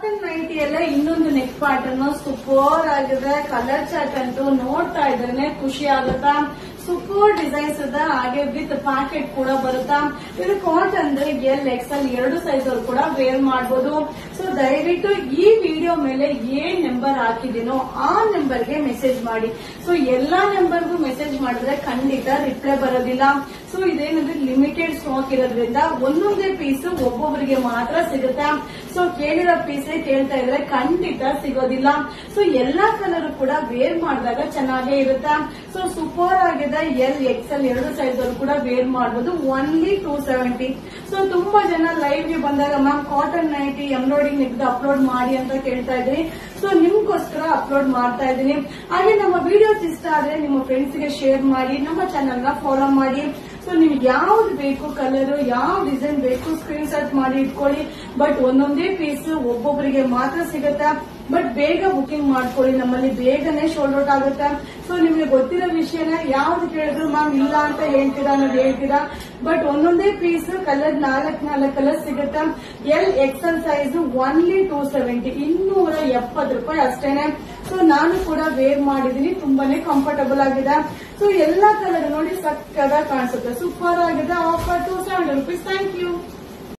cotton ನೈಟಿಯಲ್ಲೇ ಇನ್ನೊಂದು neck part ಅನ್ನು ಸೂಪರ್ ಆಗಿದೆ ಕಲರ್ ಚಾರ್ಟ್ ಅಂತೂ ನೋಡ್ತಾ ಇದ್ರೆ ಖುಷಿ ಆಗುತ್ತಾ ಸೂಪರ್ ಡಿಸೈನ್ಸ್ ಇದೆ ಹಾಗೆ ವಿತ್ ಪ್ಯಾಕೆಟ್ ಕೂಡ ಬರುತ್ತಾ ಇದು ಕಾಟನ್ ಅಂದ್ರೆ ಎಲ್ ಎಕ್ಸೆಲ್ ಎರಡು ಸೈಜ್ ಅವ್ರು ಕೂಡ ವೇರ್ ಮಾಡಬಹುದು ಸೊ ದಯವಿಟ್ಟು ಈ ವಿಡಿಯೋ ಮೇಲೆ ಏನ್ ನಂಬರ್ ಹಾಕಿದೀನೋ ಆ ನಂಬರ್ಗೆ ಮೆಸೇಜ್ ಮಾಡಿ ಸೊ ಎಲ್ಲಾ ನಂಬರ್ಗೂ ಮೆಸೇಜ್ ಮಾಡಿದ್ರೆ ಖಂಡಿತ ರಿಪ್ಲೈ ಬರೋದಿಲ್ಲ ಸೊ ಇದೇನಂದ್ರೆ ಲಿಮಿಟೆಡ್ ಸ್ಟಾಕ್ ಇರೋದ್ರಿಂದ ಒಂದೊಂದೇ ಪೀಸ್ ಒಬ್ಬೊಬ್ಬರಿಗೆ ಮಾತ್ರ ಸಿಗುತ್ತೆ ಸೊ ಕೇಳಿರೋ ಪೀಸ್ ಕೇಳ್ತಾ ಇದ್ರೆ ಖಂಡಿತ ಸಿಗೋದಿಲ್ಲ ಸೊ ಎಲ್ಲಾ ಕಲರ್ ಕೂಡ ವೇರ್ ಮಾಡಿದಾಗ ಚೆನ್ನಾಗೇ ಇರುತ್ತೆ ಸೊ ಸೂಪರ್ ಆಗಿದೆ ಎಲ್ ಎಕ್ಸೆಲ್ ಎರಡು ಸೈಜ್ ಅವರು ಕೂಡ ವೇರ್ ಮಾಡಬಹುದು ಒನ್ಲಿ ಟೂ ಸೆವೆಂಟಿ ಸೊ ತುಂಬಾ ಜನ ಲೈವ್ ಗೆ ಬಂದಾಗ ಮ್ಯಾಮ್ ಕಾಟನ್ ನೈಟಿ ಎಂಬ್ರಾಯ್ಡಿಂಗ್ ನಿಮ್ದು ಅಪ್ಲೋಡ್ ಮಾಡಿ ಅಂತ ಕೇಳ್ತಾ ಇದ್ರಿ ಸೊ ನಿಮ್ಗೋಸ್ಕರ ಅಪ್ಲೋಡ್ ಮಾಡ್ತಾ ಇದ್ದೀನಿ ಹಾಗೆ ನಮ್ಮ ವಿಡಿಯೋಸ್ ಇಷ್ಟ ಆದ್ರೆ ನಿಮ್ಮ ಫ್ರೆಂಡ್ಸ್ ಗೆ ಶೇರ್ ಮಾಡಿ ನಮ್ಮ ಚಾನೆಲ್ ನ ಫಾಲೋ ಮಾಡಿ ಸೊ ನಿಮ್ಗೆ ಯಾವ್ದು ಬೇಕು ಕಲರ್ ಯಾವ ಡಿಸೈನ್ ಬೇಕು ಸ್ಕ್ರೀನ್ ಶಾಟ್ ಮಾಡಿ ಇಟ್ಕೊಳ್ಳಿ ಬಟ್ ಒಂದೊಂದೇ ಪೀಸ್ ಒಬ್ಬೊಬ್ಬರಿಗೆ ಮಾತ್ರ ಸಿಗುತ್ತಾ ಬಟ್ ಬೇಗ ಬುಕಿಂಗ್ ಮಾಡ್ಕೊಳ್ಳಿ ನಮ್ಮಲ್ಲಿ ಬೇಗನೆ ಶೋಲ್ಡ್ ಔಟ್ ಆಗುತ್ತೆ ಸೊ ನಿಮ್ಗೆ ಗೊತ್ತಿರೋ ವಿಷಯನ ಯಾವ್ದು ಕೇಳಿದ್ರು ಮ್ಯಾಮ್ ಇಲ್ಲ ಅಂತ ಹೇಳ್ತೀರಾ ಅನ್ನೋದು ಹೇಳ್ತೀರಾ ಬಟ್ ಒಂದೊಂದೇ ಪೀಸ್ ಕಲರ್ ನಾಲ್ಕ್ ನಾಲ್ಕು ಕಲರ್ ಸಿಗುತ್ತೆ L XL size only two seventy ಇನ್ನೂರ ಎಪ್ಪತ್ತು ರೂಪಾಯಿ ಅಷ್ಟೇನೆ ಸೊ ನಾನು ಕೂಡ ವೇರ್ ಮಾಡಿದೀನಿ ತುಂಬಾನೇ ಕಂಫರ್ಟಬಲ್ ಆಗಿದೆ ಸೊ ಎಲ್ಲಾ ಕಲರ್ ನೋಡಿ ಸಕ್ಕದಾಗ ಕಾಣಿಸುತ್ತೆ ಸೂಪರ್ ಆಗಿದೆ offer two seventy rupees thank you